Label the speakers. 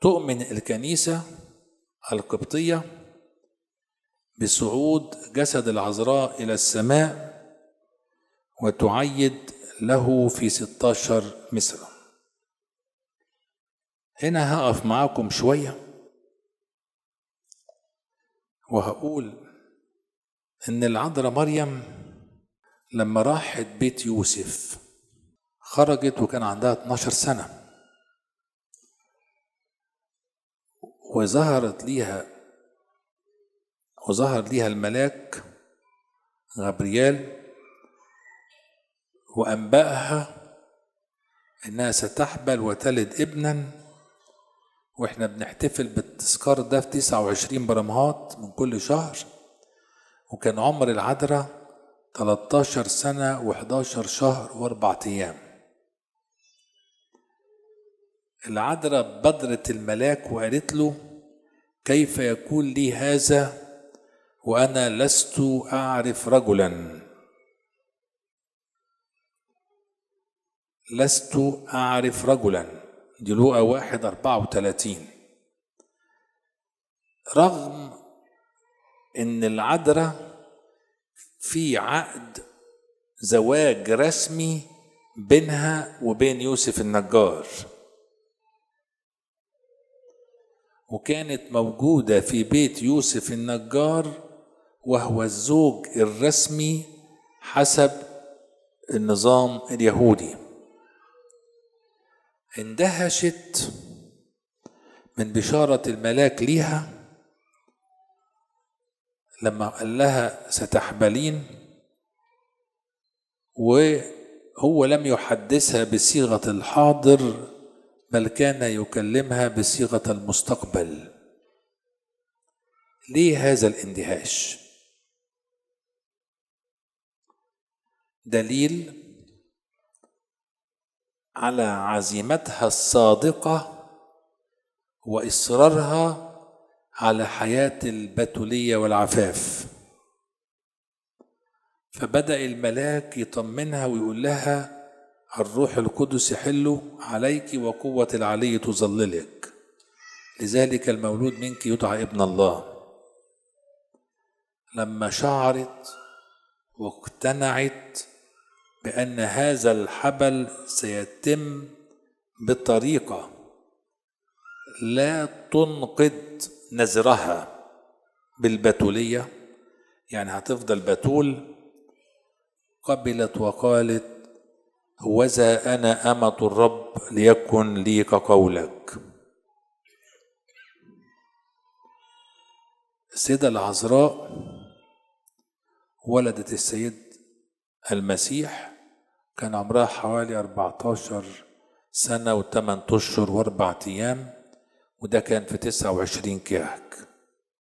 Speaker 1: تؤمن الكنيسة القبطية بصعود جسد العذراء إلى السماء وتعيد له في 16 مصر هنا هقف معاكم شوية وهقول إن العذراء مريم لما راحت بيت يوسف خرجت وكان عندها 12 سنة وظهرت ليها وظهر ليها الملاك غبريال وأنبأها إنها ستحبل وتلد ابنا وإحنا بنحتفل بالتذكار ده في 29 برمهات من كل شهر وكان عمر العذراء 13 سنة و11 شهر وأربعة أيام العذراء بدرت الملاك وقالت له كيف يكون لي هذا وأنا لست أعرف رجلا لست أعرف رجلا دي لوقا واحد أربعة وثلاثين رغم إن العذراء في عقد زواج رسمي بينها وبين يوسف النجار وكانت موجودة في بيت يوسف النجار وهو الزوج الرسمي حسب النظام اليهودي اندهشت من بشارة الملاك ليها لما قال لها ستحبلين وهو لم يحدثها بصيغة الحاضر بل كان يكلمها بصيغة المستقبل ليه هذا الاندهاش دليل على عزيمتها الصادقة وإصرارها على حياة البتولية والعفاف فبدأ الملاك يطمنها ويقول لها الروح القدس يحل عليك وقوة العلي تظللك لذلك المولود منك يدعى ابن الله لما شعرت واقتنعت بأن هذا الحبل سيتم بطريقة لا تنقض نذرها بالبتولية يعني هتفضل بتول قبلت وقالت هوذا أنا أمة الرب ليكن لي كقولك السيدة العذراء ولدت السيد المسيح كان عمرها حوالي 14 سنة و8 أشهر وأربع أيام وده كان في 29 كيهك